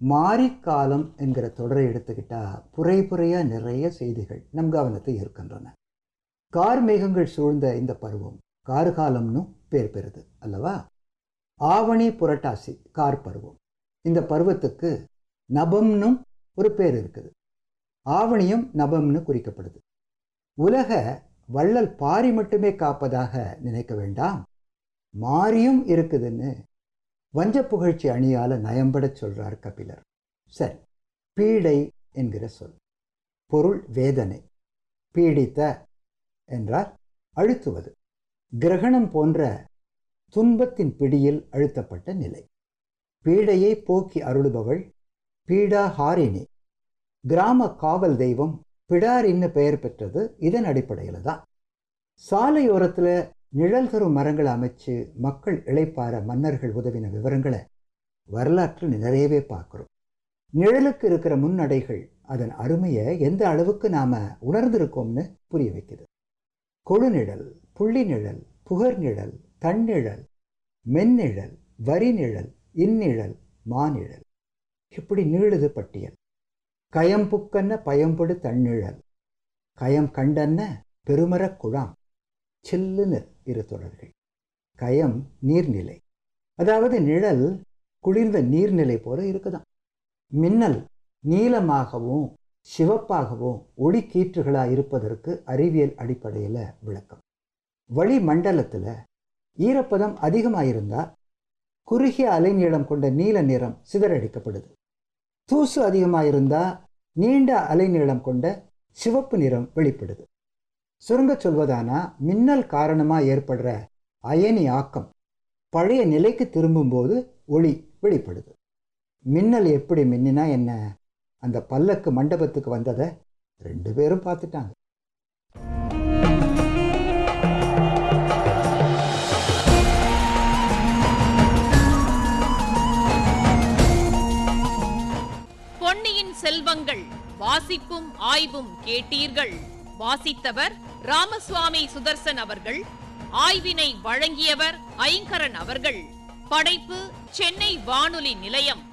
மாரிக்காலம் என்கிற தொடரை எடுத்துக்கிட்டா புரை புரையா நிறைய செய்திகள் நம் கவனத்தை ஈர்க்கின்றன கார் மேகங்கள் சூழ்ந்த இந்த பருவம் கார்காலம்னு பேர் பெறுது அல்லவா ஆவணி புரட்டாசி கார் பருவம் இந்த பருவத்துக்கு நபம்னும் ஒரு பேர் இருக்குது ஆவணியும் நபம்னு குறிக்கப்படுது உலக வள்ளல் பாரி மட்டுமே காப்பதாக நினைக்க வேண்டாம் மாரியும் இருக்குதுன்னு வஞ்ச புகழ்ச்சி அணியால நயம்பட சொல்றார் கபிலர் சரி பீடை என்கிற சொல் பொருள் வேதனை பீடித்த என்றால் அழுத்துவது கிரகணம் போன்ற துன்பத்தின் பிடியில் அழுத்தப்பட்ட நிலை பீடையை போக்கி அருளுபவள் பீடாஹாரிணி கிராம காவல் தெய்வம் பிடாரின்னு பெயர் பெற்றது இதன் அடிப்படையில் தான் சாலையோரத்தில் நிழல் தரும் மரங்களை அமைச்சு மக்கள் இளைப்பார மன்னர்கள் உதவின விவரங்களை வரலாற்றில் நிறையவே பார்க்குறோம் நிழலுக்கு இருக்கிற முன்னடைகள் அதன் அருமையை எந்த அளவுக்கு நாம உணர்ந்திருக்கோம்னு புரிய வைக்குது கொழுநிழல் புள்ளி நிழல் புகர் நிழல் தன்னிழல் மென்னிழல் வரி நிழல் இந்நிழல் மாநிழல் இப்படி நீளுது பட்டியல் கயம்புக்கன்ன பயம்படு தன்னிழல் கயம் கண்டன்ன பெருமரக் குழாம் சில்லுன்னு இரு தொடர்கள் கயம் நீர்நிலை அதாவது நிழல் குளிர்ந்த நீர்நிலை போல இருக்குதாம் மின்னல் நீலமாகவும் சிவப்பாகவும் ஒளி கீற்றுகளாக இருப்பதற்கு அறிவியல் அடிப்படையில் விளக்கம் வளிமண்டலத்தில் ஈரப்பதம் அதிகமாக இருந்தால் குறுகிய அலைநீளம் கொண்ட நீல நிறம் சிதறடிக்கப்படுது தூசு அதிகமாக இருந்தால் நீண்ட அலைநீளம் கொண்ட சிவப்பு நிறம் வெளிப்படுது சுருங்க சொல்வதானா மின்னல் காரணமாக ஏற்படுற அயனி ஆக்கம் பழைய நிலைக்கு திரும்பும்போது ஒளி வெளிப்படுது மின்னல் எப்படி மின்னினா என்ன அந்த பல்லக்கு மண்டபத்துக்கு வந்ததை ரெண்டு பேரும் பார்த்துட்டாங்க பொன்னியின் செல்வங்கள் வாசிப்பும் ஆய்வும் கேட்டீர்கள் வாசித்தவர் ராமசுவாமி சுதர்சன் அவர்கள் ஆய்வினை வழங்கியவர் ஐங்கரன் அவர்கள் படைப்பு சென்னை வானொலி நிலையம்